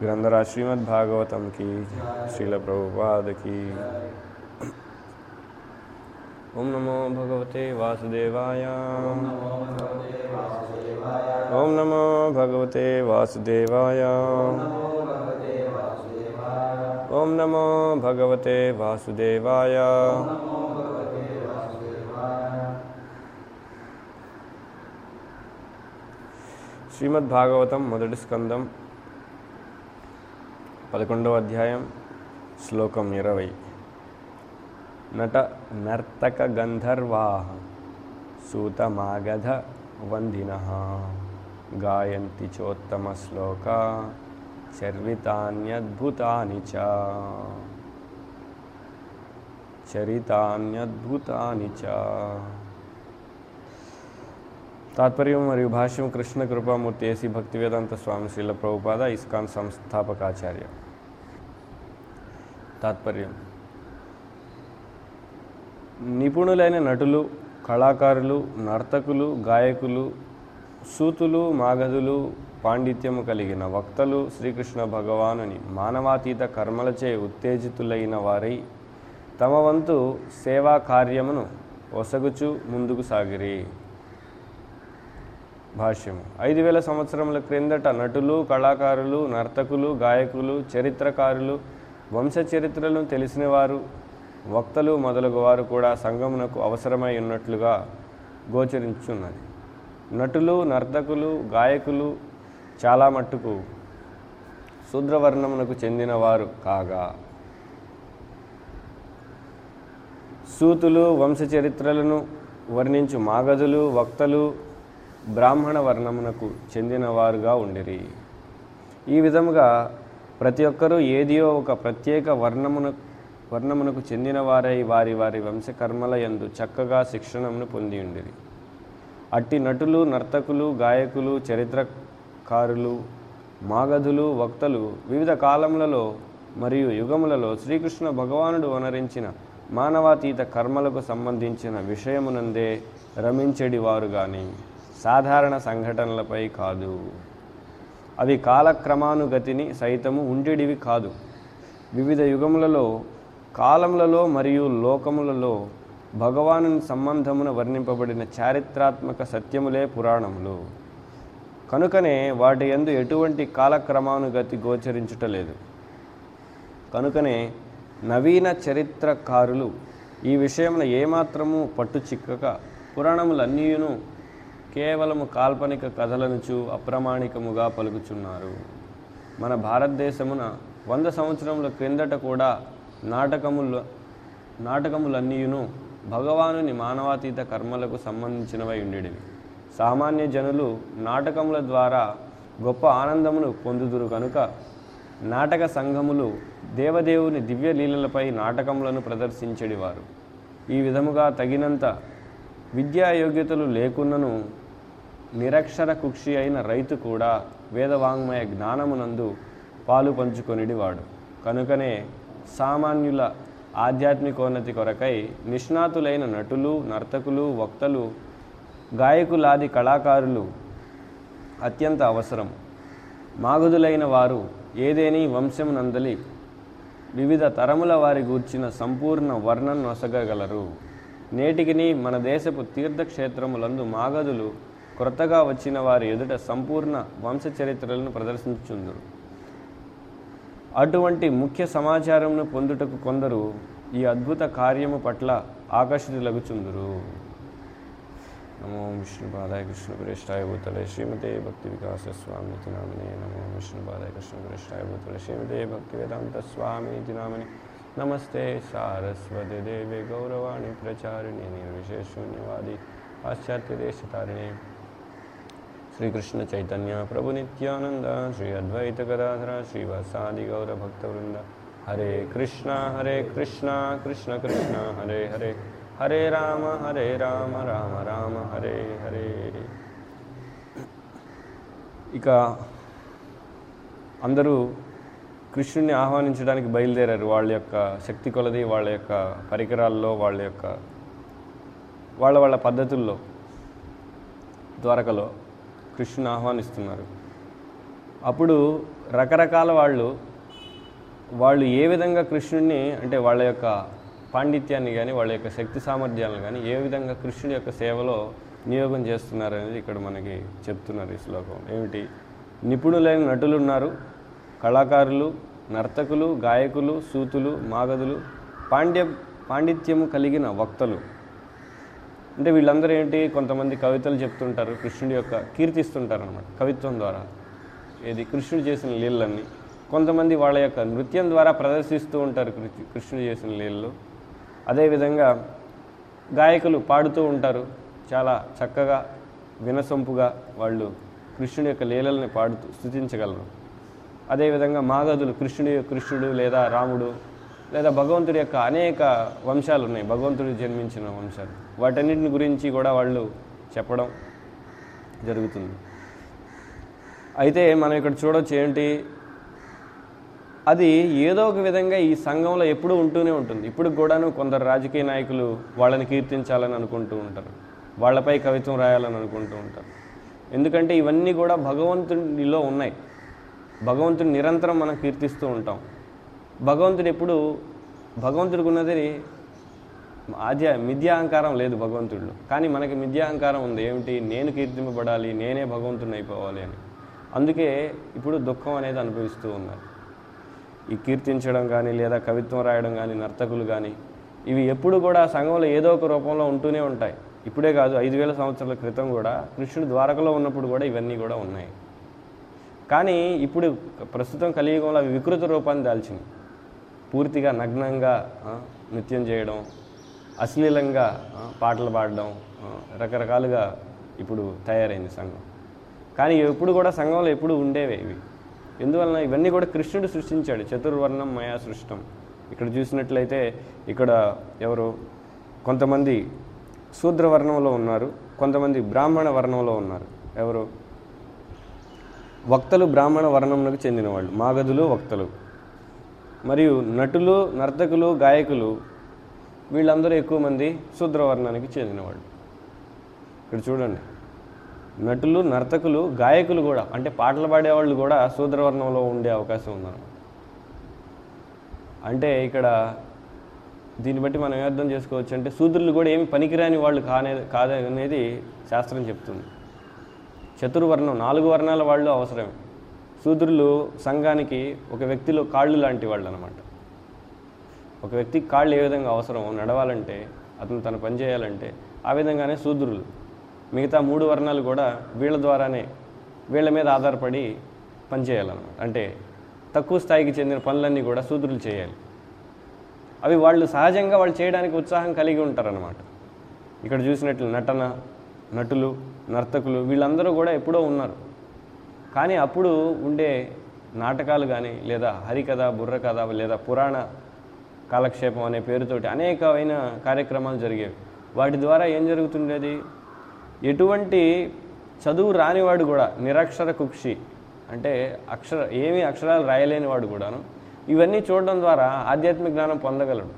ग्रंथराज श्रीमद् भागवतम की श्रील प्रभुपाद की ओम नमो भगवते वासुदेवाय ओम नमो भगवते वासुदेवाय ओम नमो भगवते वासुदेवाय శ్రీమద్ భాగవతం మొదటి స్కందం పదకొండవ అధ్యాయం శ్లోకం ఇరవై నట నర్తక గంధర్వా సూతమాగధ వందిన గాయంతి చోత్తమ శ్లోక చర్వితాన్యద్భుతాని చ చరితాన్యద్భుతాని చ తాత్పర్యం మరియు భాష్యం కృష్ణ కృపామూర్తి ఏసీ భక్తివేదాంత స్వామి శ్రీల ప్రభుపాద ఇస్కాన్ సంస్థాపకాచార్య తాత్పర్యం నిపుణులైన నటులు కళాకారులు నర్తకులు గాయకులు సూతులు మాగధులు పాండిత్యము కలిగిన వక్తలు శ్రీకృష్ణ భగవానుని మానవాతీత కర్మలచే ఉత్తేజితులైన వారై తమ వంతు సేవా కార్యమును ఒసగుచు ముందుకు సాగిరి భాష్యము ఐదు వేల సంవత్సరముల క్రిందట నటులు కళాకారులు నర్తకులు గాయకులు చరిత్రకారులు వంశ చరిత్రలను తెలిసినవారు వక్తలు మొదలగు వారు కూడా సంగమునకు అవసరమై ఉన్నట్లుగా గోచరించున్నది నటులు నర్తకులు గాయకులు చాలా మట్టుకు శూద్రవర్ణమునకు చెందినవారు కాగా సూతులు వంశ చరిత్రలను వర్ణించు మాగధులు వక్తలు బ్రాహ్మణ వర్ణమునకు చెందినవారుగా ఉండిరి ఈ విధముగా ప్రతి ఒక్కరూ ఏదియో ఒక ప్రత్యేక వర్ణమున వర్ణమునకు చెందినవారై వారి వారి వంశకర్మల యందు చక్కగా శిక్షణమును పొంది ఉండిరి అట్టి నటులు నర్తకులు గాయకులు చరిత్రకారులు మాగధులు వక్తలు వివిధ కాలములలో మరియు యుగములలో శ్రీకృష్ణ భగవానుడు వనరించిన మానవాతీత కర్మలకు సంబంధించిన విషయమునందే రమించెడి వారు కానీ సాధారణ సంఘటనలపై కాదు అవి కాలక్రమానుగతిని సైతము ఉండేటివి కాదు వివిధ యుగములలో కాలములలో మరియు లోకములలో భగవాను సంబంధమున వర్ణింపబడిన చారిత్రాత్మక సత్యములే పురాణములు కనుకనే వాటి యందు ఎటువంటి కాలక్రమానుగతి గోచరించుటలేదు కనుకనే నవీన చరిత్రకారులు ఈ విషయమున ఏమాత్రము పట్టు చిక్కక పురాణములన్నీయును కేవలము కాల్పనిక కథలనుచు అప్రమాణికముగా పలుకుచున్నారు మన భారతదేశమున వంద సంవత్సరముల క్రిందట కూడా నాటకములు నాటకములన్నీయును భగవానుని మానవాతీత కర్మలకు సంబంధించినవై ఉండేటివి సామాన్య జనులు నాటకముల ద్వారా గొప్ప ఆనందమును పొందుదురు కనుక నాటక సంఘములు దేవదేవుని దివ్య లీలలపై నాటకములను ప్రదర్శించేడివారు ఈ విధముగా తగినంత విద్యా యోగ్యతలు లేకున్నను నిరక్షర కుక్షి అయిన రైతు కూడా వేదవాంగ్మయ జ్ఞానమునందు పాలు పంచుకొనిడివాడు కనుకనే సామాన్యుల ఆధ్యాత్మికోన్నతి కొరకై నిష్ణాతులైన నటులు నర్తకులు వక్తలు గాయకులాది కళాకారులు అత్యంత అవసరం మాగుదులైన వారు ఏదేని వంశమునందలి వివిధ తరముల వారి గూర్చిన సంపూర్ణ వర్ణన నొసగగలరు నేటికిని మన దేశపు తీర్థక్షేత్రములందు మాగదులు క్రొత్తగా వచ్చిన వారి ఎదుట సంపూర్ణ వంశ చరిత్రలను ప్రదర్శించుందురు అటువంటి ముఖ్య సమాచారమును పొందుటకు కొందరు ఈ అద్భుత కార్యము పట్ల ఆకర్షితులగుచుందురు నమో విష్ణుపాదాయ కృష్ణపురేష్టాయ భూతలే శ్రీమతే భక్తి వికాస స్వామితి నామినే నమో విష్ణుపాదాయ కృష్ణపురేష్టాయ భూతలే శ్రీమతే భక్తి వేదాంత స్వామితి నామిని నమస్తే సారస్వతి దేవి గౌరవాణి ప్రచారిణి నిర్విశేషూన్యవాది పాశ్చాత్యదేశతారిణి శ్రీకృష్ణ చైతన్య ప్రభు నిత్యానంద శ్రీ అద్వైత గదాధర శ్రీవాసాది గౌర భక్తవృంద హరే కృష్ణ హరే కృష్ణ కృష్ణ కృష్ణ హరే హరే హరే రామ హరే రామ రామ రామ హరే హరే ఇక అందరూ కృష్ణుని ఆహ్వానించడానికి బయలుదేరారు వాళ్ళ యొక్క శక్తి కొలది వాళ్ళ యొక్క పరికరాల్లో వాళ్ళ యొక్క వాళ్ళ వాళ్ళ పద్ధతుల్లో ద్వారకలో కృష్ణుని ఆహ్వానిస్తున్నారు అప్పుడు రకరకాల వాళ్ళు వాళ్ళు ఏ విధంగా కృష్ణుడిని అంటే వాళ్ళ యొక్క పాండిత్యాన్ని కానీ వాళ్ళ యొక్క శక్తి సామర్థ్యాలను కానీ ఏ విధంగా కృష్ణుడి యొక్క సేవలో నియోగం చేస్తున్నారు అనేది ఇక్కడ మనకి చెప్తున్నారు ఈ శ్లోకం ఏమిటి నిపుణులైన నటులు ఉన్నారు కళాకారులు నర్తకులు గాయకులు సూతులు మాగదులు పాండ్య పాండిత్యము కలిగిన వక్తలు అంటే వీళ్ళందరూ ఏంటి కొంతమంది కవితలు చెప్తుంటారు కృష్ణుడి యొక్క కీర్తిస్తుంటారు అనమాట కవిత్వం ద్వారా ఏది కృష్ణుడు చేసిన లీలన్నీ కొంతమంది వాళ్ళ యొక్క నృత్యం ద్వారా ప్రదర్శిస్తూ ఉంటారు కృ- కృష్ణుడు చేసిన లీలలు అదేవిధంగా గాయకులు పాడుతూ ఉంటారు చాలా చక్కగా వినసొంపుగా వాళ్ళు కృష్ణుడి యొక్క లీలల్ని పాడుతూ స్థుతించగలరు అదేవిధంగా మాగధులు కృష్ణుడి కృష్ణుడు లేదా రాముడు లేదా భగవంతుడి యొక్క అనేక వంశాలు ఉన్నాయి భగవంతుడు జన్మించిన వంశాలు వాటన్నిటిని గురించి కూడా వాళ్ళు చెప్పడం జరుగుతుంది అయితే మనం ఇక్కడ చూడొచ్చు ఏంటి అది ఏదో ఒక విధంగా ఈ సంఘంలో ఎప్పుడూ ఉంటూనే ఉంటుంది ఇప్పుడు కూడాను కొందరు రాజకీయ నాయకులు వాళ్ళని కీర్తించాలని అనుకుంటూ ఉంటారు వాళ్ళపై కవిత్వం రాయాలని అనుకుంటూ ఉంటారు ఎందుకంటే ఇవన్నీ కూడా భగవంతుడిలో ఉన్నాయి భగవంతుని నిరంతరం మనం కీర్తిస్తూ ఉంటాం భగవంతుడు ఎప్పుడు భగవంతుడికి ఉన్నది ఆద్య మిథ్యాహంకారం లేదు భగవంతుడిలో కానీ మనకి మిథ్యాహంకారం ఉంది ఏమిటి నేను కీర్తింపబడాలి నేనే భగవంతుడిని అయిపోవాలి అని అందుకే ఇప్పుడు దుఃఖం అనేది అనుభవిస్తూ ఉన్నారు ఈ కీర్తించడం కానీ లేదా కవిత్వం రాయడం కానీ నర్తకులు కానీ ఇవి ఎప్పుడు కూడా సంఘంలో ఏదో ఒక రూపంలో ఉంటూనే ఉంటాయి ఇప్పుడే కాదు ఐదు వేల సంవత్సరాల క్రితం కూడా కృష్ణుడు ద్వారకలో ఉన్నప్పుడు కూడా ఇవన్నీ కూడా ఉన్నాయి కానీ ఇప్పుడు ప్రస్తుతం కలియుగంలో అవి వికృత రూపాన్ని దాల్చింది పూర్తిగా నగ్నంగా ఆ, నృత్యం చేయడం అశ్లీలంగా ఆ, పాటలు పాడడం ఆ, రకరకాలుగా ఇప్పుడు తయారైంది సంఘం కానీ ఎప్పుడు కూడా సంఘంలో ఎప్పుడు ఉండేవే ఇవి ఎందువలన ఇవన్నీ కూడా కృష్ణుడు సృష్టించాడు చతుర్వర్ణం మయా సృష్టం ఇక్కడ చూసినట్లయితే ఇక్కడ ఎవరు కొంతమంది శూద్ర వర్ణంలో ఉన్నారు కొంతమంది బ్రాహ్మణ వర్ణంలో ఉన్నారు ఎవరు వక్తలు బ్రాహ్మణ వర్ణంకు చెందిన వాళ్ళు మాగధులు వక్తలు మరియు నటులు నర్తకులు గాయకులు వీళ్ళందరూ ఎక్కువ మంది శూద్రవర్ణానికి చెందినవాళ్ళు ఇక్కడ చూడండి నటులు నర్తకులు గాయకులు కూడా అంటే పాటలు పాడేవాళ్ళు కూడా శూద్రవర్ణంలో ఉండే అవకాశం ఉందన్నమాట అంటే ఇక్కడ దీన్ని బట్టి మనం ఏ అర్థం చేసుకోవచ్చు అంటే శూద్రులు కూడా ఏమి పనికిరాని వాళ్ళు కానే కాదనేది శాస్త్రం చెప్తుంది చతుర్వర్ణం నాలుగు వర్ణాల వాళ్ళు అవసరమే శూద్రులు సంఘానికి ఒక వ్యక్తిలో కాళ్ళు లాంటి వాళ్ళు అనమాట ఒక వ్యక్తికి కాళ్ళు ఏ విధంగా అవసరమో నడవాలంటే అతను తన పని చేయాలంటే ఆ విధంగానే శూద్రులు మిగతా మూడు వర్ణాలు కూడా వీళ్ళ ద్వారానే వీళ్ళ మీద ఆధారపడి పనిచేయాలన్నమాట అంటే తక్కువ స్థాయికి చెందిన పనులన్నీ కూడా శూద్రులు చేయాలి అవి వాళ్ళు సహజంగా వాళ్ళు చేయడానికి ఉత్సాహం కలిగి ఉంటారన్నమాట ఇక్కడ చూసినట్లు నటన నటులు నర్తకులు వీళ్ళందరూ కూడా ఎప్పుడో ఉన్నారు కానీ అప్పుడు ఉండే నాటకాలు కానీ లేదా హరికథ బుర్రకథ లేదా పురాణ కాలక్షేపం అనే పేరుతోటి అనేకమైన కార్యక్రమాలు జరిగేవి వాటి ద్వారా ఏం జరుగుతుండేది ఎటువంటి చదువు రానివాడు కూడా నిరక్షర కుక్షి అంటే అక్షర ఏమీ అక్షరాలు రాయలేని వాడు కూడాను ఇవన్నీ చూడడం ద్వారా ఆధ్యాత్మిక జ్ఞానం పొందగలడు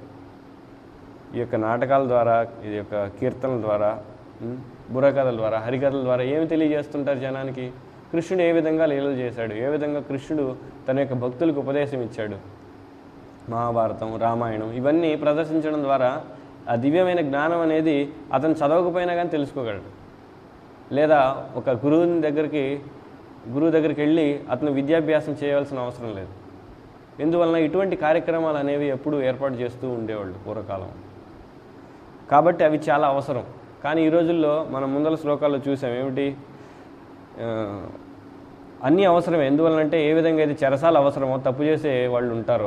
ఈ యొక్క నాటకాల ద్వారా ఈ యొక్క కీర్తనల ద్వారా ఉమ్, బుర్రకథల ద్వారా హరికథల ద్వారా ఏమి తెలియజేస్తుంటారు జనానికి కృష్ణుడు ఏ విధంగా లీలలు చేశాడు ఏ విధంగా కృష్ణుడు తన యొక్క భక్తులకు ఉపదేశం ఇచ్చాడు మహాభారతం రామాయణం ఇవన్నీ ప్రదర్శించడం ద్వారా ఆ దివ్యమైన జ్ఞానం అనేది అతను చదవకపోయినా కానీ తెలుసుకోగలడు లేదా ఒక గురువుని దగ్గరికి గురువు దగ్గరికి వెళ్ళి అతను విద్యాభ్యాసం చేయవలసిన అవసరం లేదు ఎందువలన ఇటువంటి కార్యక్రమాలు అనేవి ఎప్పుడూ ఏర్పాటు చేస్తూ ఉండేవాళ్ళు పూర్వకాలం కాబట్టి అవి చాలా అవసరం కానీ ఈ రోజుల్లో మనం ముందల శ్లోకాల్లో చూసాం ఏమిటి ఆ, అన్నీ అవసరమే ఎందువలనంటే ఏ విధంగా అయితే చెరసాలు అవసరమో తప్పు చేసే వాళ్ళు ఉంటారో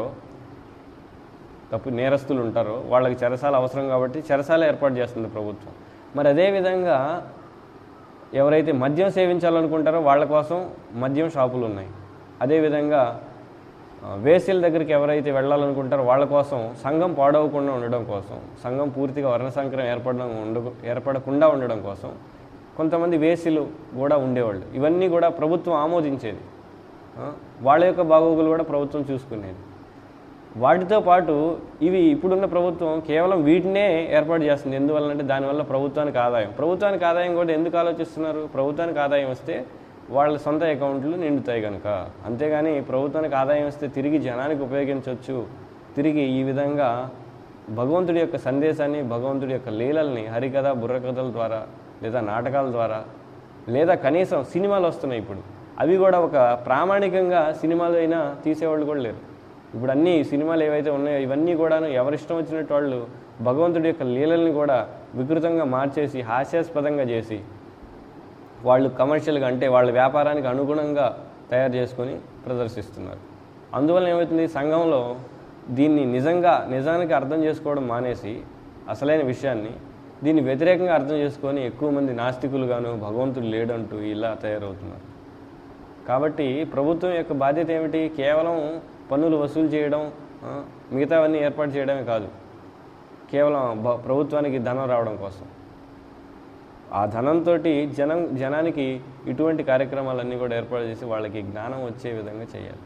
తప్పు నేరస్తులు ఉంటారో వాళ్ళకి చెరసాల అవసరం కాబట్టి చెరసాల ఏర్పాటు చేస్తుంది ప్రభుత్వం మరి అదేవిధంగా ఎవరైతే మద్యం సేవించాలనుకుంటారో వాళ్ళ కోసం మద్యం షాపులు ఉన్నాయి అదేవిధంగా ఆ, వేశ్యల దగ్గరికి ఎవరైతే వెళ్ళాలనుకుంటారో వాళ్ళ కోసం సంఘం పాడవకుండా ఉండడం కోసం సంఘం పూర్తిగా వర్ణ సంకరం ఏర్పడడం ఉండ ఏర్పడకుండా ఉండడం కోసం కొంతమంది వేశ్యలు కూడా ఉండేవాళ్ళు ఇవన్నీ కూడా ప్రభుత్వం ఆమోదించేది ఆ, వాళ్ళ యొక్క బాగోగులు కూడా ప్రభుత్వం చూసుకునేది వాటితో పాటు ఇవి ఇప్పుడున్న ప్రభుత్వం కేవలం వీటినే ఏర్పాటు చేస్తుంది ఎందువల్లంటే దానివల్ల ప్రభుత్వానికి ఆదాయం ప్రభుత్వానికి ఆదాయం కూడా ఎందుకు ఆలోచిస్తున్నారు ప్రభుత్వానికి ఆదాయం వస్తే వాళ్ళ సొంత అకౌంట్లు నిండుతాయి కనుక అంతేగాని ప్రభుత్వానికి ఆదాయం వస్తే తిరిగి జనానికి ఉపయోగించవచ్చు తిరిగి ఈ విధంగా భగవంతుడి యొక్క సందేశాన్ని భగవంతుడి యొక్క లీలల్ని హరికథ బుర్రకథల ద్వారా లేదా నాటకాల ద్వారా లేదా కనీసం సినిమాలు వస్తున్నాయి ఇప్పుడు అవి కూడా ఒక ప్రామాణికంగా సినిమాలు అయినా తీసేవాళ్ళు కూడా లేరు ఇప్పుడు అన్ని సినిమాలు ఏవైతే ఉన్నాయో ఇవన్నీ కూడాను ఎవరిష్టం వచ్చినట్టు వాళ్ళు భగవంతుడి యొక్క లీలల్ని కూడా వికృతంగా మార్చేసి హాస్యాస్పదంగా చేసి వాళ్ళు కమర్షియల్గా అంటే వాళ్ళ వ్యాపారానికి అనుగుణంగా తయారు చేసుకొని ప్రదర్శిస్తున్నారు అందువల్ల ఏమవుతుంది సంఘంలో దీన్ని నిజంగా నిజానికి అర్థం చేసుకోవడం మానేసి అసలైన విషయాన్ని దీన్ని వ్యతిరేకంగా అర్థం చేసుకొని ఎక్కువ మంది నాస్తికులుగాను భగవంతుడు లేడంటూ ఇలా తయారవుతున్నారు కాబట్టి ప్రభుత్వం యొక్క బాధ్యత ఏమిటి కేవలం పన్నులు వసూలు చేయడం ఆ, మిగతావన్నీ ఏర్పాటు చేయడమే కాదు కేవలం బ- ప్రభుత్వానికి ధనం రావడం కోసం ఆ ధనంతో జనం జనానికి ఇటువంటి కార్యక్రమాలన్నీ కూడా ఏర్పాటు చేసి వాళ్ళకి జ్ఞానం వచ్చే విధంగా చేయాలి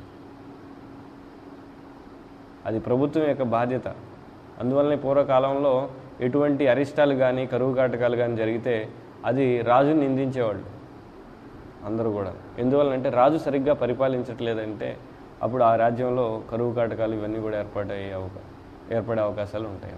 అది ప్రభుత్వం యొక్క బాధ్యత అందువల్లనే పూర్వకాలంలో ఎటువంటి అరిష్టాలు కానీ కరువు కాటకాలు కానీ జరిగితే అది రాజుని నిందించేవాళ్ళు అందరూ కూడా ఎందువల్లంటే రాజు సరిగ్గా పరిపాలించట్లేదంటే అప్పుడు ఆ రాజ్యంలో కరువు కాటకాలు ఇవన్నీ కూడా ఏర్పడయ్యే అవకా ఏర్పడే అవకాశాలు ఉంటాయి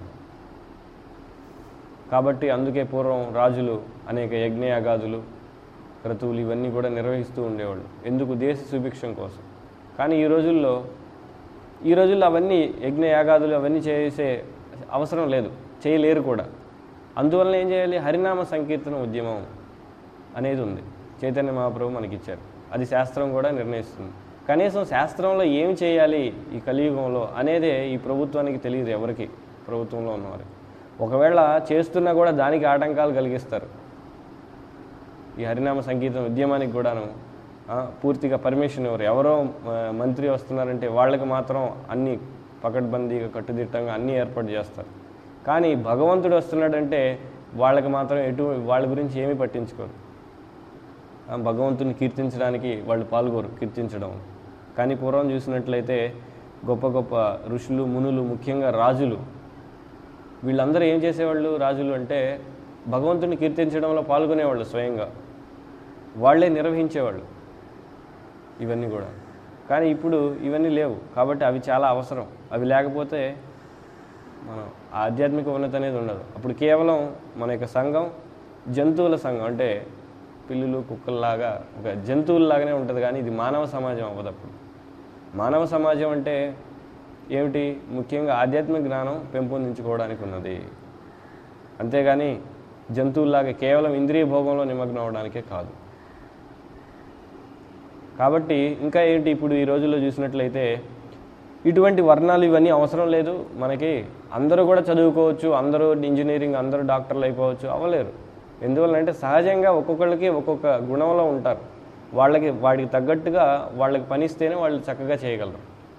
కాబట్టి అందుకే పూర్వం రాజులు అనేక యజ్ఞయాగాదులు క్రతువులు ఇవన్నీ కూడా నిర్వహిస్తూ ఉండేవాళ్ళు ఎందుకు దేశ సుభిక్షం కోసం కానీ ఈ రోజుల్లో ఈ రోజుల్లో అవన్నీ యజ్ఞయాగాదులు అవన్నీ చేసే అవసరం లేదు చేయలేరు కూడా అందువలన ఏం చేయాలి హరినామ సంకీర్తన ఉద్యమం అనేది ఉంది చైతన్య మహాప్రభు మనకి ఇచ్చారు అది శాస్త్రం కూడా నిర్ణయిస్తుంది కనీసం శాస్త్రంలో ఏమి చేయాలి ఈ కలియుగంలో అనేదే ఈ ప్రభుత్వానికి తెలియదు ఎవరికి ప్రభుత్వంలో ఉన్నవారికి ఒకవేళ చేస్తున్నా కూడా దానికి ఆటంకాలు కలిగిస్తారు ఈ హరినామ సంగీతం ఉద్యమానికి కూడాను ఆ, పూర్తిగా పర్మిషన్ ఇవ్వరు ఎవరో ఆ, మంత్రి వస్తున్నారంటే వాళ్ళకి మాత్రం అన్ని పకడ్బందీగా కట్టుదిట్టంగా అన్నీ ఏర్పాటు చేస్తారు కానీ భగవంతుడు వస్తున్నాడంటే వాళ్ళకి మాత్రం ఎటు వాళ్ళ గురించి ఏమీ పట్టించుకోరు ఆ, భగవంతుని కీర్తించడానికి వాళ్ళు పాల్గొరు కీర్తించడం కానీ పూర్వం చూసినట్లయితే గొప్ప గొప్ప ఋషులు మునులు ముఖ్యంగా రాజులు వీళ్ళందరూ ఏం చేసేవాళ్ళు రాజులు అంటే భగవంతుని కీర్తించడంలో పాల్గొనేవాళ్ళు స్వయంగా వాళ్ళే నిర్వహించేవాళ్ళు ఇవన్నీ కూడా కానీ ఇప్పుడు ఇవన్నీ లేవు కాబట్టి అవి చాలా అవసరం అవి లేకపోతే మనం ఆధ్యాత్మిక ఉన్నతి అనేది ఉండదు అప్పుడు కేవలం మన యొక్క సంఘం జంతువుల సంఘం అంటే పిల్లులు కుక్కల్లాగా ఒక జంతువుల్లాగానే ఉంటుంది కానీ ఇది మానవ సమాజం అవ్వదు అప్పుడు మానవ సమాజం అంటే ఏమిటి ముఖ్యంగా ఆధ్యాత్మిక జ్ఞానం పెంపొందించుకోవడానికి ఉన్నది అంతేగాని జంతువుల్లాగా కేవలం ఇంద్రియ భోగంలో నిమగ్నం అవడానికే కాదు కాబట్టి ఇంకా ఏంటి ఇప్పుడు ఈ రోజుల్లో చూసినట్లయితే ఇటువంటి వర్ణాలు ఇవన్నీ అవసరం లేదు మనకి అందరూ కూడా చదువుకోవచ్చు అందరూ ఇంజనీరింగ్ అందరూ డాక్టర్లు అయిపోవచ్చు అవ్వలేరు ఎందువల్లంటే సహజంగా ఒక్కొక్కళ్ళకి ఒక్కొక్క గుణంలో ఉంటారు వాళ్ళకి వాడికి తగ్గట్టుగా వాళ్ళకి పనిస్తేనే వాళ్ళు చక్కగా చేయగలరు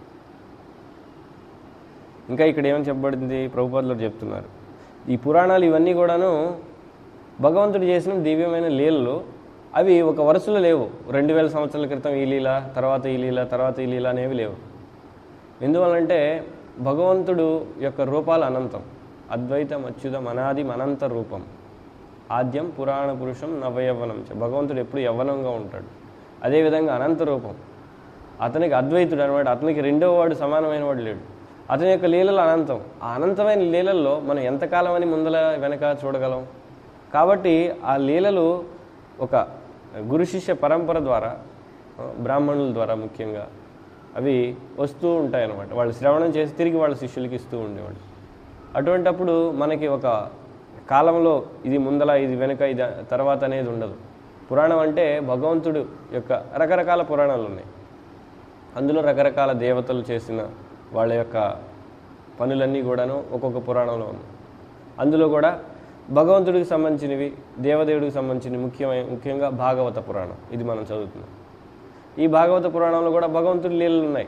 ఇంకా ఇక్కడ ఏమని చెప్పబడింది ప్రభుపాదులు చెప్తున్నారు ఈ పురాణాలు ఇవన్నీ కూడాను భగవంతుడు చేసిన దివ్యమైన లీలలు అవి ఒక వరుసలో లేవు రెండు వేల సంవత్సరాల క్రితం ఈ లీల తర్వాత ఈ లీల తర్వాత ఈ లీల అనేవి లేవు ఎందువల్లంటే భగవంతుడు యొక్క రూపాలు అనంతం అద్వైతం అచ్యుతం అనాది అనంత రూపం ఆద్యం పురాణ పురుషం నవయవ్వనం చ భగవంతుడు ఎప్పుడు యవ్వనంగా ఉంటాడు అదేవిధంగా అనంత రూపం అతనికి అద్వైతుడు అనమాట అతనికి రెండో వాడు సమానమైన వాడు లేడు అతని యొక్క లీలలు అనంతం ఆ అనంతమైన లీలల్లో మనం ఎంతకాలం అని ముందల వెనక చూడగలం కాబట్టి ఆ లీలలు ఒక గురు శిష్య పరంపర ద్వారా ఆ, బ్రాహ్మణుల ద్వారా ముఖ్యంగా అవి వస్తూ ఉంటాయి అన్నమాట వాళ్ళు శ్రవణం చేసి తిరిగి వాళ్ళ శిష్యులకి ఇస్తూ ఉండేవాళ్ళు అటువంటప్పుడు మనకి ఒక కాలంలో ఇది ముందల ఇది వెనుక ఇది తర్వాత అనేది ఉండదు పురాణం అంటే భగవంతుడు యొక్క రకరకాల పురాణాలు ఉన్నాయి అందులో రకరకాల దేవతలు చేసిన వాళ్ళ యొక్క పనులన్నీ కూడాను ఒక్కొక్క పురాణంలో ఉన్నాయి అందులో కూడా భగవంతుడికి సంబంధించినవి దేవదేవుడికి సంబంధించినవి ముఖ్యమైన ముఖ్యంగా భాగవత పురాణం ఇది మనం చదువుతున్నాం ఈ భాగవత పురాణంలో కూడా భగవంతుడి లీలలు ఉన్నాయి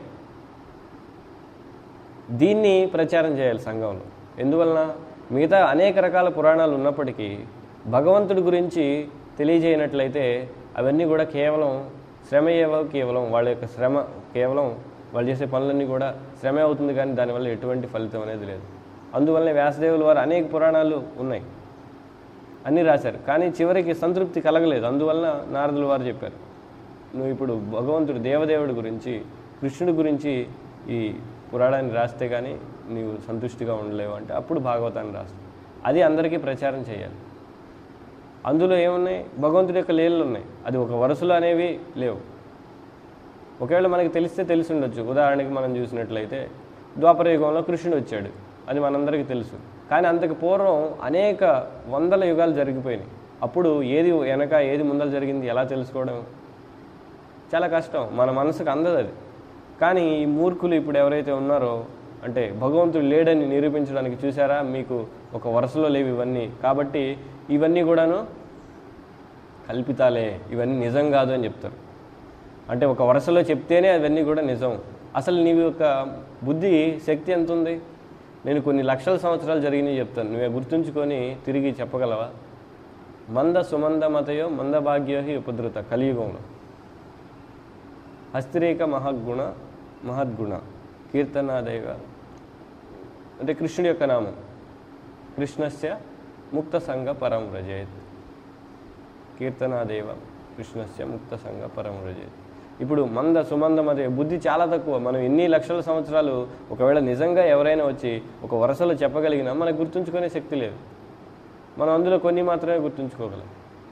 దీన్ని ప్రచారం చేయాలి సంఘంలో ఎందువలన మిగతా అనేక రకాల పురాణాలు ఉన్నప్పటికీ భగవంతుడి గురించి తెలియజేయనట్లయితే అవన్నీ కూడా కేవలం శ్రమ ఏవ కేవలం వాళ్ళ యొక్క శ్రమ కేవలం వాళ్ళు చేసే పనులన్నీ కూడా శ్రమే అవుతుంది కానీ దానివల్ల ఎటువంటి ఫలితం అనేది లేదు అందువల్లనే వ్యాసదేవుల వారు అనేక పురాణాలు ఉన్నాయి అన్నీ రాశారు కానీ చివరికి సంతృప్తి కలగలేదు అందువలన నారదుల వారు చెప్పారు నువ్వు ఇప్పుడు భగవంతుడు దేవదేవుడి గురించి కృష్ణుడి గురించి ఈ పురాణాన్ని రాస్తే కానీ నీవు సంతుష్టిగా ఉండలేవు అంటే అప్పుడు భాగవతాన్ని రాస్తావు అది అందరికీ ప్రచారం చేయాలి అందులో ఏమున్నాయి భగవంతుడి యొక్క లీలలు ఉన్నాయి అది ఒక వరుసలు అనేవి లేవు ఒకవేళ మనకి తెలిస్తే తెలిసి ఉండొచ్చు ఉదాహరణకి మనం చూసినట్లయితే ద్వాపర యుగంలో కృష్ణుడు వచ్చాడు అది మనందరికీ తెలుసు కానీ అంతకు పూర్వం అనేక వందల యుగాలు జరిగిపోయినాయి అప్పుడు ఏది వెనక ఏది ముందర జరిగింది ఎలా తెలుసుకోవడం చాలా కష్టం మన మనసుకు అందదు అది కానీ ఈ మూర్ఖులు ఇప్పుడు ఎవరైతే ఉన్నారో అంటే భగవంతుడు లేడని నిరూపించడానికి చూసారా మీకు ఒక వరుసలో లేవు ఇవన్నీ కాబట్టి ఇవన్నీ కూడాను కల్పితాలే ఇవన్నీ నిజం కాదు అని చెప్తారు అంటే ఒక వరుసలో చెప్తేనే అవన్నీ కూడా నిజం అసలు నీ యొక్క బుద్ధి శక్తి ఎంత ఉంది నేను కొన్ని లక్షల సంవత్సరాలు జరిగినాయి చెప్తాను నువ్వే గుర్తుంచుకొని తిరిగి చెప్పగలవా మంద సుమంద మతయో మందభాగ్యో హి ఉపద్రుత కలియుగంలో హస్తిరేక మహద్గుణ మహద్గుణ కీర్తనాదైవ అంటే కృష్ణుడి యొక్క నామం కృష్ణస్య ముక్త సంఘ పరం వ్రజేత్ కీర్తనాదేవ కృష్ణస్య ముక్త సంఘ పరం వ్రజేత్ ఇప్పుడు మంద సుమంద మదే బుద్ధి చాలా తక్కువ మనం ఎన్ని లక్షల సంవత్సరాలు ఒకవేళ నిజంగా ఎవరైనా వచ్చి ఒక వరుసలో చెప్పగలిగినా మనకు గుర్తుంచుకునే శక్తి లేదు మనం అందులో కొన్ని మాత్రమే గుర్తుంచుకోగలం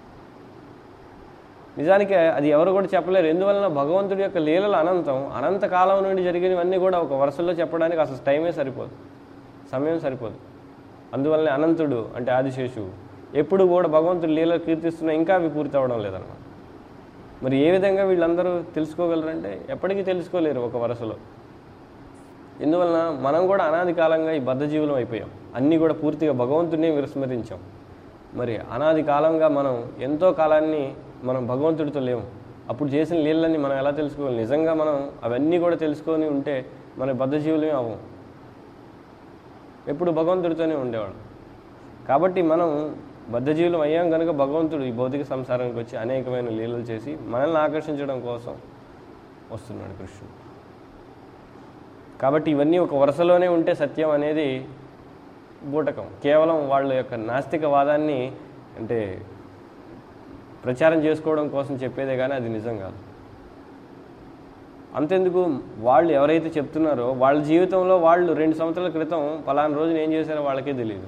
నిజానికి అది ఎవరు కూడా చెప్పలేరు ఎందువలన భగవంతుడి యొక్క లీలలు అనంతం అనంత కాలం నుండి జరిగినవన్నీ కూడా ఒక వరుసలో చెప్పడానికి అసలు టైమే సరిపోదు సమయం సరిపోదు అందువల్లనే అనంతుడు అంటే ఆదిశేషువు ఎప్పుడు కూడా భగవంతుడి లీలలు కీర్తిస్తున్నా ఇంకా అవి పూర్తి అవ్వడం లేదన్నమాట మరి ఏ విధంగా వీళ్ళందరూ తెలుసుకోగలరంటే ఎప్పటికీ తెలుసుకోలేరు ఒక వరుసలో ఎందువలన మనం కూడా అనాది కాలంగా ఈ బద్ధజీవులం అయిపోయాం అన్నీ కూడా పూర్తిగా భగవంతుడిని విస్మరించాం మరి అనాది కాలంగా మనం ఎంతో కాలాన్ని మనం భగవంతుడితో లేము అప్పుడు చేసిన లీలన్నీ మనం ఎలా తెలుసుకోవాలి నిజంగా మనం అవన్నీ కూడా తెలుసుకొని ఉంటే మన బద్ధజీవులమే అవ్వం ఎప్పుడు భగవంతుడితోనే ఉండేవాడు కాబట్టి మనం బద్ధజీవులం అయ్యాం కనుక భగవంతుడు ఈ భౌతిక సంసారానికి వచ్చి అనేకమైన లీలలు చేసి మనల్ని ఆకర్షించడం కోసం వస్తున్నాడు కృష్ణుడు కాబట్టి ఇవన్నీ ఒక వరుసలోనే ఉంటే సత్యం అనేది బూటకం కేవలం వాళ్ళ యొక్క నాస్తికవాదాన్ని అంటే ప్రచారం చేసుకోవడం కోసం చెప్పేదే కానీ అది నిజం కాదు అంతెందుకు వాళ్ళు ఎవరైతే చెప్తున్నారో వాళ్ళ జీవితంలో వాళ్ళు రెండు సంవత్సరాల క్రితం పలానా రోజున ఏం చేశారో వాళ్ళకే తెలియదు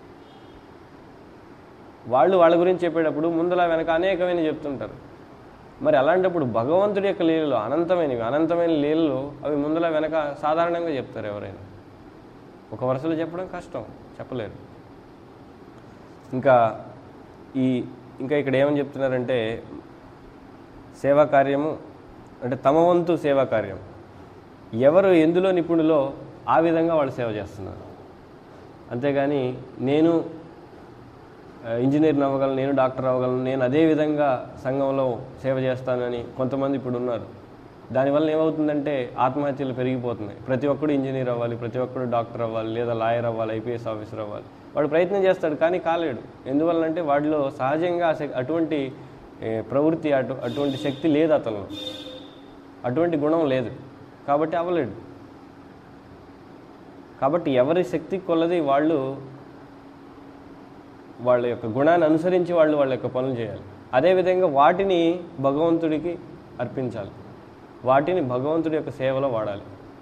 వాళ్ళు వాళ్ళ గురించి చెప్పేటప్పుడు ముందల వెనక అనేకమైన చెప్తుంటారు మరి అలాంటప్పుడు భగవంతుడి యొక్క లీలలు అనంతమైనవి అనంతమైన లీలలు అవి ముందల వెనక సాధారణంగా చెప్తారు ఎవరైనా ఒక వరుసలో చెప్పడం కష్టం చెప్పలేరు ఇంకా ఈ ఇంకా ఇక్కడ ఏమని చెప్తున్నారంటే సేవా కార్యము అంటే తమ వంతు సేవా కార్యం ఎవరు ఎందులో నిపుణులో ఆ విధంగా వాళ్ళు సేవ చేస్తున్నారు అంతేగాని నేను ఆ, ఇంజనీర్ని అవ్వగలను నేను డాక్టర్ అవ్వగలను నేను అదే విధంగా సంఘంలో సేవ చేస్తానని కొంతమంది ఇప్పుడు ఉన్నారు దానివల్ల ఏమవుతుందంటే ఆత్మహత్యలు పెరిగిపోతున్నాయి ప్రతి ఒక్కడు ఇంజనీర్ అవ్వాలి ప్రతి ఒక్కడు డాక్టర్ అవ్వాలి లేదా లాయర్ అవ్వాలి ఐపీఎస్ ఆఫీసర్ అవ్వాలి వాడు ప్రయత్నం చేస్తాడు కానీ కాలేడు ఎందువల్లంటే వాడిలో సహజంగా ఆ శక్- అటువంటి ఏ, ప్రవృత్తి అటు అటువంటి శక్తి లేదు అతనిలో అటువంటి గుణం లేదు కాబట్టి అవ్వలేడు కాబట్టి ఎవరి శక్తి కొలది వాళ్ళు వాళ్ళ యొక్క గుణాన్ని అనుసరించి వాళ్ళు వాళ్ళ యొక్క పనులు చేయాలి అదేవిధంగా వాటిని భగవంతుడికి అర్పించాలి వాటిని భగవంతుడి యొక్క సేవలో వాడాలి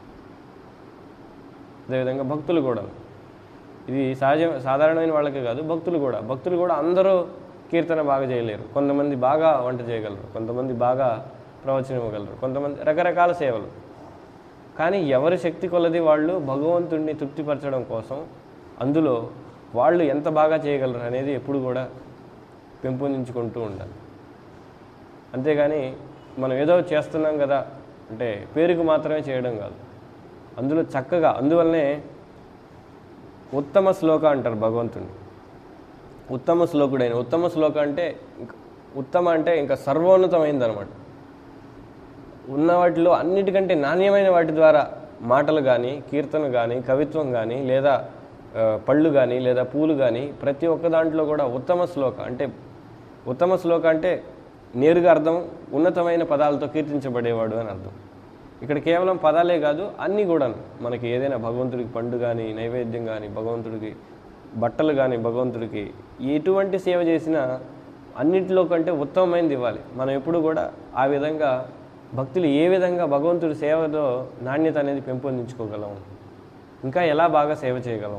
అదేవిధంగా భక్తులు కూడా ఇది సహజ సాధారణమైన వాళ్ళకే కాదు భక్తులు కూడా భక్తులు కూడా అందరూ కీర్తన బాగా చేయలేరు కొంతమంది బాగా వంట చేయగలరు కొంతమంది బాగా ప్రవచనం ఇవ్వగలరు కొంతమంది రకరకాల సేవలు కానీ ఎవరి శక్తి కొలది వాళ్ళు భగవంతుడిని తృప్తిపరచడం కోసం అందులో వాళ్ళు ఎంత బాగా చేయగలరు అనేది ఎప్పుడు కూడా పెంపొందించుకుంటూ ఉండాలి అంతేగాని మనం ఏదో చేస్తున్నాం కదా అంటే పేరుకు మాత్రమే చేయడం కాదు అందులో చక్కగా అందువల్లనే ఉత్తమ శ్లోక అంటారు భగవంతుడిని ఉత్తమ శ్లోకుడైన ఉత్తమ శ్లోక అంటే ఇంక- ఉత్తమ అంటే ఇంకా సర్వోన్నతమైంది అనమాట ఉన్న వాటిలో అన్నిటికంటే నాణ్యమైన వాటి ద్వారా మాటలు కానీ కీర్తన కానీ కవిత్వం కానీ లేదా ఆ, పళ్ళు కానీ లేదా పూలు కానీ ప్రతి ఒక్క దాంట్లో కూడా ఉత్తమ శ్లోక అంటే ఉత్తమ శ్లోక అంటే నేరుగా అర్థం ఉన్నతమైన పదాలతో కీర్తించబడేవాడు అని అర్థం ఇక్కడ కేవలం పదాలే కాదు అన్నీ కూడాను మనకి ఏదైనా భగవంతుడికి పండు కానీ నైవేద్యం కానీ భగవంతుడికి బట్టలు కానీ భగవంతుడికి ఎటువంటి సేవ చేసినా అన్నింటిలో కంటే ఉత్తమమైనది ఇవ్వాలి మనం ఎప్పుడు కూడా ఆ విధంగా భక్తులు ఏ విధంగా భగవంతుడి సేవలో నాణ్యత అనేది పెంపొందించుకోగలం ఇంకా ఎలా బాగా సేవ చేయగలం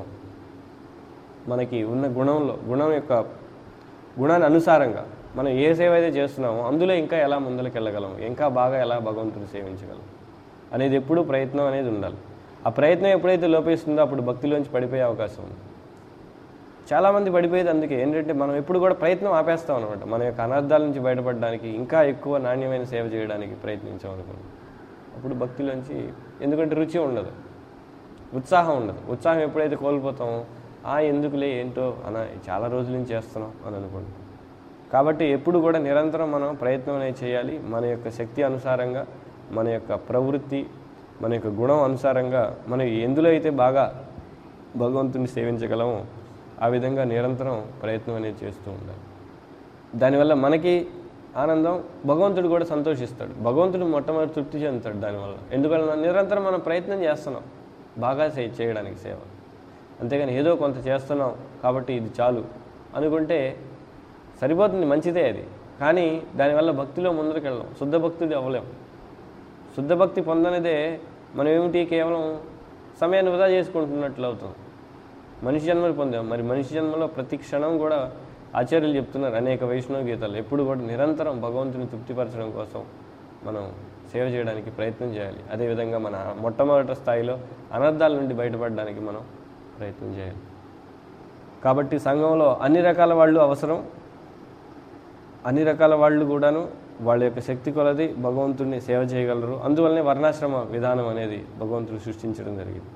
మనకి ఉన్న గుణంలో గుణం యొక్క గుణాన్ని అనుసారంగా మనం ఏ సేవ అయితే చేస్తున్నామో అందులో ఇంకా ఎలా ముందరికి వెళ్ళగలం ఇంకా బాగా ఎలా భగవంతుని సేవించగలం అనేది ఎప్పుడూ ప్రయత్నం అనేది ఉండాలి ఆ ప్రయత్నం ఎప్పుడైతే లోపిస్తుందో అప్పుడు భక్తిలోంచి పడిపోయే అవకాశం ఉంది చాలామంది పడిపోయేది అందుకే ఏంటంటే మనం ఎప్పుడు కూడా ప్రయత్నం ఆపేస్తాం అనమాట మన యొక్క అనర్థాల నుంచి బయటపడడానికి ఇంకా ఎక్కువ నాణ్యమైన సేవ చేయడానికి ప్రయత్నించాం అనుకోండి అప్పుడు భక్తిలోంచి ఎందుకంటే రుచి ఉండదు ఉత్సాహం ఉండదు ఉత్సాహం ఎప్పుడైతే కోల్పోతామో ఆ ఎందుకులే ఏంటో అన చాలా రోజుల నుంచి చేస్తున్నాం అని అనుకోండి కాబట్టి ఎప్పుడు కూడా నిరంతరం మనం ప్రయత్నం అనేది చేయాలి మన యొక్క శక్తి అనుసారంగా మన యొక్క ప్రవృత్తి మన యొక్క గుణం అనుసారంగా మనం ఎందులో అయితే బాగా భగవంతుని సేవించగలమో ఆ విధంగా నిరంతరం ప్రయత్నం అనేది చేస్తూ ఉండాలి దానివల్ల మనకి ఆనందం భగవంతుడు కూడా సంతోషిస్తాడు భగవంతుడు మొట్టమొదటి తృప్తి చెందుతాడు దానివల్ల ఎందుకంటే నిరంతరం మనం ప్రయత్నం చేస్తున్నాం బాగా చే- చేయడానికి సేవ అంతేగాని ఏదో కొంత చేస్తున్నాం కాబట్టి ఇది చాలు అనుకుంటే సరిపోతుంది మంచిదే అది కానీ దానివల్ల భక్తిలో ముందరికి వెళ్ళాం శుద్ధ భక్తుడి అవ్వలేం శుద్ధ భక్తి పొందనిదే మనం ఏమిటి కేవలం సమయాన్ని వృధా చేసుకుంటున్నట్లు అవుతుంది మనిషి జన్మలు పొందాం మరి మనిషి జన్మలో ప్రతి క్షణం కూడా ఆచార్యులు చెప్తున్నారు అనేక వైష్ణవ గీతాలు ఎప్పుడు కూడా నిరంతరం భగవంతుని తృప్తిపరచడం కోసం మనం సేవ చేయడానికి ప్రయత్నం చేయాలి అదేవిధంగా మన మొట్టమొదటి స్థాయిలో అనర్థాల నుండి బయటపడడానికి మనం ప్రయత్నం చేయాలి కాబట్టి సంఘంలో అన్ని రకాల వాళ్ళు అవసరం అన్ని రకాల వాళ్ళు కూడాను వాళ్ళ యొక్క శక్తి కొలది భగవంతుడిని సేవ చేయగలరు అందువల్లనే వర్ణాశ్రమ విధానం అనేది భగవంతుడు సృష్టించడం జరిగింది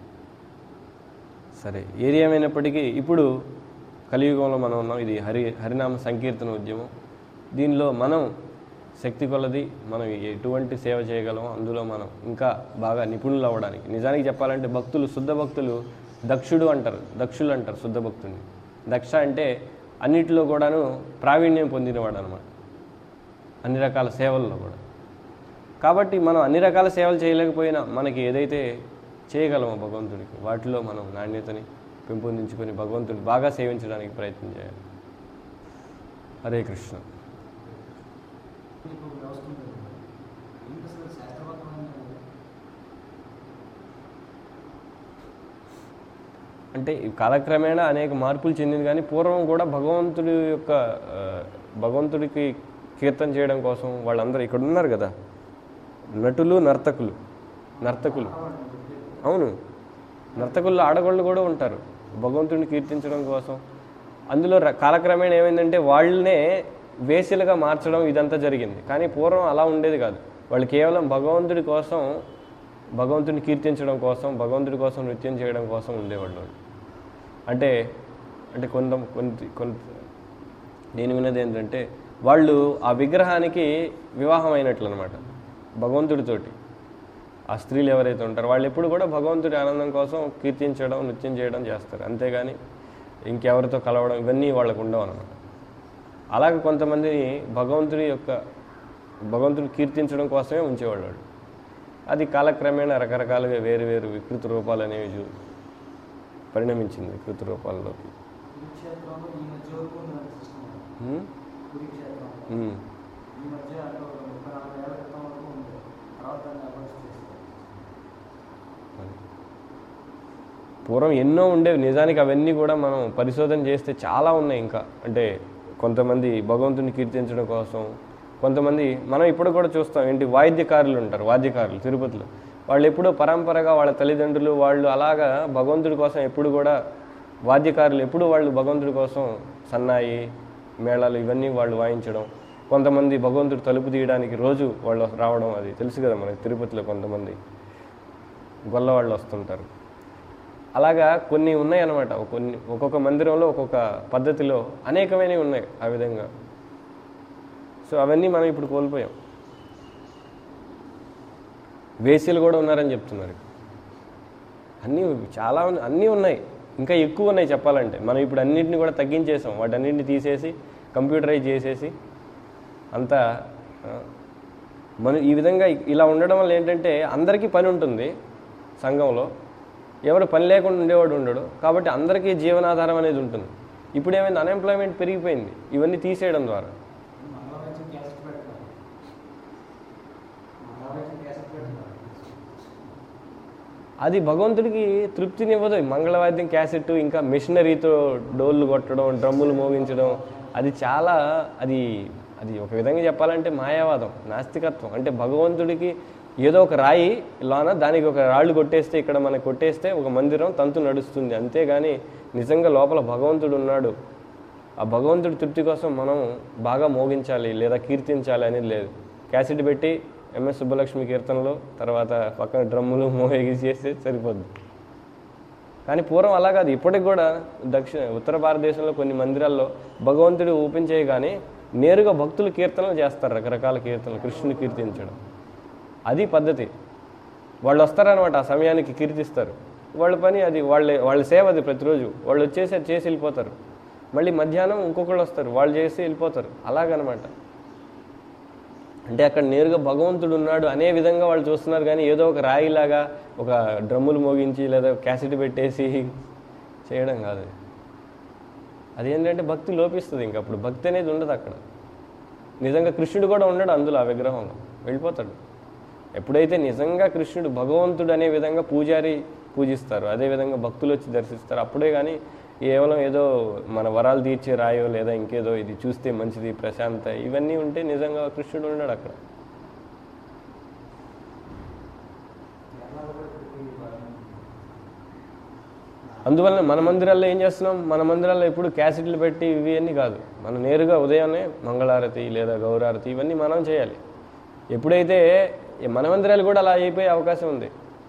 సరే ఏది ఏమైనప్పటికీ ఇప్పుడు కలియుగంలో మనం ఉన్నాం ఇది హరి హరినామ సంకీర్తన ఉద్యమం దీనిలో మనం శక్తి కొలది మనం ఎటువంటి సేవ చేయగలమో అందులో మనం ఇంకా బాగా నిపుణులు అవ్వడానికి నిజానికి చెప్పాలంటే భక్తులు శుద్ధ భక్తులు దక్షుడు అంటారు దక్షులు అంటారు శుద్ధ భక్తుడిని దక్ష అంటే అన్నిటిలో కూడాను ప్రావీణ్యం పొందినవాడు అనమాట అన్ని రకాల సేవల్లో కూడా కాబట్టి మనం అన్ని రకాల సేవలు చేయలేకపోయినా మనకి ఏదైతే చేయగలమో భగవంతుడికి వాటిలో మనం నాణ్యతని పెంపొందించుకొని భగవంతుడిని బాగా సేవించడానికి ప్రయత్నం చేయాలి హరే కృష్ణ మీకు వ్యవస్థ ఉంటుంది కదా. ఏంటి అసలు శాస్త్రబద్ధమైన అంటే ఈ కాలక్రమేణా అనేక మార్పులు చెందింది కానీ పూర్వం కూడా భగవంతుడి యొక్క ఆ, భగవంతుడికి కీర్తన చేయడం కోసం వాళ్ళందరూ ఇక్కడ ఉన్నారు కదా నటులు నర్తకులు నర్తకులు అవును నర్తకుల్లో ఆడవాళ్ళు కూడా ఉంటారు భగవంతుడిని కీర్తించడం కోసం అందులో ర- కాలక్రమేణా ఏమైందంటే వాళ్ళనే వేసిలుగా మార్చడం ఇదంతా జరిగింది కానీ పూర్వం అలా ఉండేది కాదు వాళ్ళు కేవలం భగవంతుడి కోసం భగవంతుడిని కీర్తించడం కోసం భగవంతుడి కోసం నృత్యం చేయడం కోసం ఉండేవాళ్ళు వాళ్ళు. అంటే అంటే కొంత కొంత కొంత నేను విన్నది ఏంటంటే వాళ్ళు ఆ విగ్రహానికి వివాహం అయినట్లు అనమాట భగవంతుడితోటి ఆ స్త్రీలు ఎవరైతే ఉంటారో వాళ్ళు ఎప్పుడు కూడా భగవంతుడి ఆనందం కోసం కీర్తించడం నృత్యం చేయడం చేస్తారు అంతేగాని ఇంకెవరితో కలవడం ఇవన్నీ వాళ్ళకు ఉండవు అనమాట అలాగే కొంతమందిని భగవంతుడి యొక్క భగవంతుడిని కీర్తించడం కోసమే ఉంచేవాళ్ళు వాళ్ళు. అది కాలక్రమేణా రకరకాలుగా వేరు వేరు వికృత రూపాలు అనేవి చూ- పరిణమించింది వికృత రూపాల్లోకి కురుక్షేత్రంలో ఈ మధ్య వరకు ఉన్న సిస్టమ్ హ్మ్? కురుక్షేత్రం హ్మ్. ఈ మధ్య అంటే ఒక ముప్పై నలభై ఏళ్ళ క్రితం వరకు ఉంది తర్వాత దాన్ని అభివృద్ధి చేస్తారు పూర్వం ఎన్నో ఉండేవి నిజానికి అవన్నీ కూడా మనం పరిశోధన చేస్తే చాలా ఉన్నాయి ఇంకా అంటే కొంతమంది భగవంతుని కీర్తించడం కోసం కొంతమంది మనం ఇప్పుడు కూడా చూస్తాం ఏంటి వాయిద్యకారులు ఉంటారు వాద్యకారులు తిరుపతిలో వాళ్ళు ఎప్పుడూ పరంపరగా వాళ్ళ తల్లిదండ్రులు వాళ్ళు అలాగా భగవంతుడి కోసం ఎప్పుడు కూడా వాద్యకారులు ఎప్పుడు వాళ్ళు భగవంతుడి కోసం సన్నాయి మేళాలు ఇవన్నీ వాళ్ళు వాయించడం కొంతమంది భగవంతుడు తలుపు తీయడానికి రోజు వాళ్ళు రావడం అది తెలుసు కదా మనకి తిరుపతిలో కొంతమంది గొల్ల వాళ్ళు వస్తుంటారు అలాగా కొన్ని ఉన్నాయి అన్నమాట కొన్ని ఒక్కొక్క మందిరంలో ఒక్కొక్క పద్ధతిలో అనేకమైనవి ఉన్నాయి ఆ విధంగా సో అవన్నీ మనం ఇప్పుడు కోల్పోయాం వేసీలు కూడా ఉన్నారని చెప్తున్నారు అన్నీ చాలా ఉన్నాయి అన్నీ ఉన్నాయి ఇంకా ఎక్కువ ఉన్నాయి చెప్పాలంటే మనం ఇప్పుడు అన్నింటిని కూడా తగ్గించేసాం వాటన్నింటిని తీసేసి కంప్యూటరైజ్ చేసేసి అంతా ఆ, మన ఈ విధంగా ఇలా ఉండడం వల్ల ఏంటంటే అందరికీ పని ఉంటుంది సంఘంలో ఎవరు పని లేకుండా ఉండేవాడు ఉండడు కాబట్టి అందరికీ జీవనాధారం అనేది ఉంటుంది ఇప్పుడు ఏమైంది అన్ఎంప్లాయ్మెంట్ పెరిగిపోయింది ఇవన్నీ తీసేయడం ద్వారా అది భగవంతుడికి తృప్తినివ్వదు ఈ మంగళవాద్యం క్యాసెట్ ఇంకా మిషనరీతో డోళ్ళు కొట్టడం డ్రమ్ములు మోగించడం అది చాలా అది అది ఒక విధంగా చెప్పాలంటే మాయావాదం నాస్తికత్వం అంటే భగవంతుడికి ఏదో ఒక రాయి లోన దానికి ఒక రాళ్ళు కొట్టేస్తే ఇక్కడ మనకి కొట్టేస్తే ఒక మందిరం తంతు నడుస్తుంది అంతేగాని నిజంగా లోపల భగవంతుడు ఉన్నాడు ఆ భగవంతుడి తృప్తి కోసం మనం బాగా మోగించాలి లేదా కీర్తించాలి అనేది లేదు క్యాసెట్ పెట్టి ఎంఎస్ సుబ్బలక్ష్మి కీర్తనలో తర్వాత పక్కన డ్రమ్ములు మోగి చేస్తే సరిపోద్ది కానీ పూర్వం అలా కాదు ఇప్పటికి కూడా దక్షిణ ఉత్తర భారతదేశంలో కొన్ని మందిరాల్లో భగవంతుడు ఊపించే కానీ నేరుగా భక్తులు కీర్తనలు చేస్తారు రకరకాల కీర్తనలు కృష్ణుని కీర్తించడం అది పద్ధతి వాళ్ళు వస్తారనమాట ఆ సమయానికి కీర్తిస్తారు వాళ్ళ పని అది వాళ్ళ వాళ్ళ సేవ అది ప్రతిరోజు వాళ్ళు వచ్చేసి అది చేసి వెళ్ళిపోతారు మళ్ళీ మధ్యాహ్నం ఇంకొకళ్ళు వస్తారు వాళ్ళు చేసి వెళ్ళిపోతారు అలాగనమాట అంటే అక్కడ నేరుగా భగవంతుడు ఉన్నాడు అనే విధంగా వాళ్ళు చూస్తున్నారు కానీ ఏదో ఒక రాయిలాగా ఒక డ్రమ్ములు మోగించి లేదా క్యాసెట్ పెట్టేసి చేయడం కాదు అది అదేంటంటే భక్తి లోపిస్తుంది ఇంక అప్పుడు భక్తి అనేది ఉండదు అక్కడ నిజంగా కృష్ణుడు కూడా ఉండడు అందులో ఆ విగ్రహంలో వెళ్ళిపోతాడు ఎప్పుడైతే నిజంగా కృష్ణుడు భగవంతుడు అనే విధంగా పూజారి పూజిస్తారు అదేవిధంగా భక్తులు వచ్చి దర్శిస్తారు అప్పుడే కానీ కేవలం ఏదో మన వరాలు తీర్చే రాయో లేదా ఇంకేదో ఇది చూస్తే మంచిది ప్రశాంత ఇవన్నీ ఉంటే నిజంగా కృష్ణుడు ఉన్నాడు అక్కడ అందువల్ల మన మందిరాల్లో ఏం చేస్తున్నాం మన మందిరాల్లో ఎప్పుడు క్యాసెట్లు పెట్టి ఇవి అన్నీ కాదు మనం నేరుగా ఉదయాన్నే మంగళారతి లేదా గౌరారతి ఇవన్నీ మనం చేయాలి ఎప్పుడైతే ఈ మన మందిరాలు కూడా అలా అయిపోయే అవకాశం ఉంది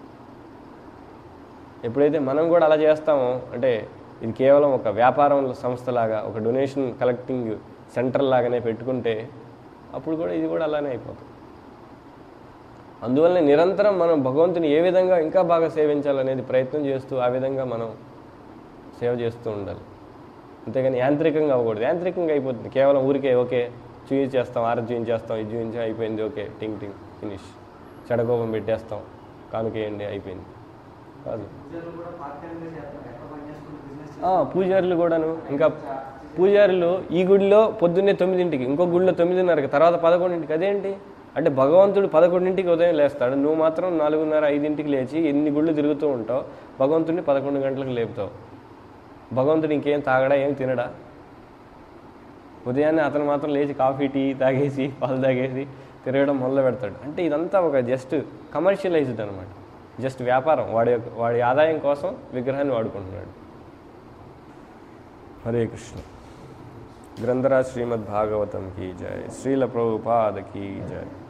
ఎప్పుడైతే మనం కూడా అలా చేస్తామో అంటే ఇది కేవలం ఒక వ్యాపారం సంస్థలాగా ఒక డొనేషన్ కలెక్టింగ్ సెంటర్ లాగానే పెట్టుకుంటే అప్పుడు కూడా ఇది కూడా అలానే అయిపోతుంది అందువల్ల నిరంతరం మనం భగవంతుని ఏ విధంగా ఇంకా బాగా సేవించాలనేది ప్రయత్నం చేస్తూ ఆ విధంగా మనం సేవ చేస్తూ ఉండాలి అంతేగాని యాంత్రికంగా అవ్వకూడదు యాంత్రికంగా అయిపోతుంది కేవలం ఊరికే ఓకే చూయించేస్తాం ఆరు చూయించేస్తాం ఇది చూయించి అయిపోయింది ఓకే టింగ్ టింగ్ ఫినిష్ చెడకోపం పెట్టేస్తాం కానుకేయండి అయిపోయింది కాదు పూజలు కూడా పార్ట్ టైంగా చేస్తారు ఎక్కడ పని చేసుకుంటూ బిజినెస్ ఆ, పూజారులు కూడాను ఇంకా పూజారులు ఈ గుడిలో పొద్దున్నే తొమ్మిదింటికి ఇంకో గుడిలో తొమ్మిదిన్నరకి తర్వాత పదకొండింటికి అదేంటి అంటే భగవంతుడు పదకొండింటికి ఉదయం లేస్తాడు నువ్వు మాత్రం నాలుగున్నర ఐదింటికి లేచి ఎన్ని గుళ్ళు తిరుగుతూ ఉంటావు భగవంతుడిని పదకొండు గంటలకు లేపుతావు భగవంతుడు ఇంకేం తాగడా ఏం తినడా ఉదయాన్నే అతను మాత్రం లేచి కాఫీ టీ తాగేసి పాలు తాగేసి తిరగడం మొదలు పెడతాడు అంటే ఇదంతా ఒక జస్ట్ కమర్షియలైజ్డ్ అనమాట జస్ట్ వ్యాపారం వాడి యొక్క వాడి ఆదాయం కోసం విగ్రహాన్ని వాడుకుంటున్నాడు హరే కృష్ణ గ్రంథరాజ్ శ్రీమద్ భాగవతం కీ జయ శ్రీల ప్రభుపాద కీ జయ